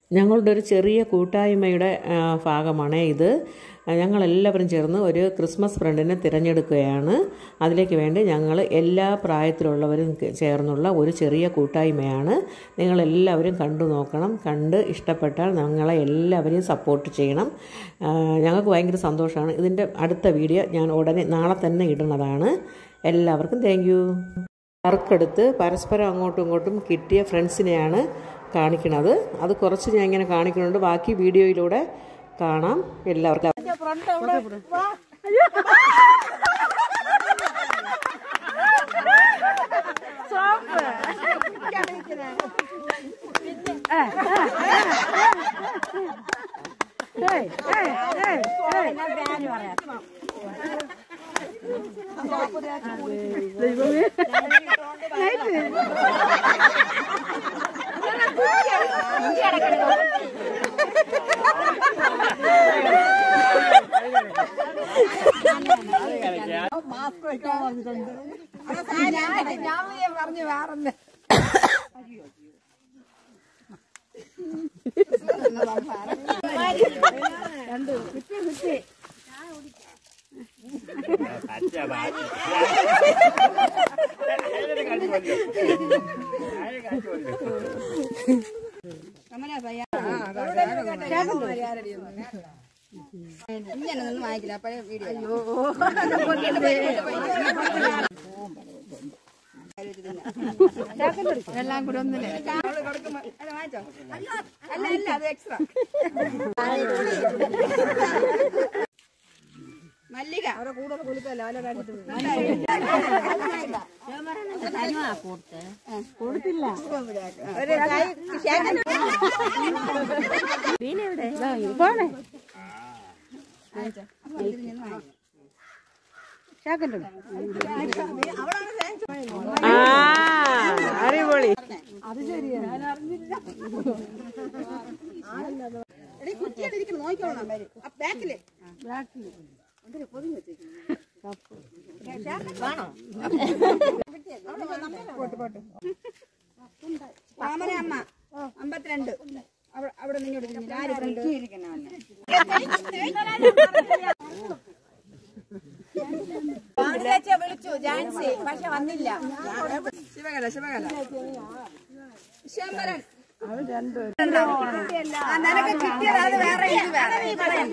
ഞങ്ങളുടെ ഒരു ചെറിയ കൂട്ടായ്മയുടെ ആ, ഭാഗമാണ് ഇത് ഞങ്ങളെല്ലാവരും ചേർന്ന് ഒരു ക്രിസ്മസ് ഫ്രണ്ടിനെ തിരഞ്ഞെടുക്കുകയാണ് അതിലേക്ക് വേണ്ടി ഞങ്ങൾ എല്ലാ പ്രായത്തിലുള്ളവരും ചേർന്നുള്ള ഒരു ചെറിയ കൂട്ടായ്മയാണ് നിങ്ങളെല്ലാവരും കണ്ടു നോക്കണം കണ്ട് ഇഷ്ടപ്പെട്ടാൽ ഞങ്ങളെ എല്ലാവരെയും സപ്പോർട്ട് ചെയ്യണം ആ, ഞങ്ങൾക്ക് ഭയങ്കര സന്തോഷമാണ് ഇതിൻ്റെ അടുത്ത വീഡിയോ ഞാൻ ഉടനെ നാളെ തന്നെ ഇടുന്നതാണ് എല്ലാവർക്കും താങ്ക് യു വർക്കെടുത്ത് പരസ്പരം അങ്ങോട്ടും ഇങ്ങോട്ടും കിട്ടിയ ഫ്രണ്ട്സിനെയാണ് കാണിക്കുന്നത് അത് കുറച്ച് ഞാൻ ഇങ്ങനെ കാണിക്കുന്നുണ്ട് ബാക്കി വീഡിയോയിലൂടെ കാണാം എല്ലാവർക്കും ഇങ്ങനൊന്നും വാങ്ങിക്കില്ല അപ്പോഴേ വീഡിയോ എല്ലാം കൂടെ ഒന്നില്ല വാങ്ങിച്ചോ അല്ല അല്ല അത് എക്സ്ട്രാ മല്ലിക അവിടെ കൂടുതൽ കുളിക്കല്ലോ കൊടുത്തില്ല ഒരു കൈ ശേഖരം പോണേ ആ അടിപൊളി എടീ, കുറ്റിയാണ് ഇരിക്കുന്നത് നോക്കിക്കോളണം ബാക്കില് താമര അമ്മ അമ്പത്തിരണ്ട് അവ- അവിടെ നിന്നോട് ആര് ഫ്രണ്ട് വിളിച്ചു ജാൻസി പക്ഷെ വന്നില്ല ശിവകല ശിവകല ശമ്പരൻ ആ, നിനക്ക് കിട്ടിയത് അത് വേറെ ഇത് വേറെ.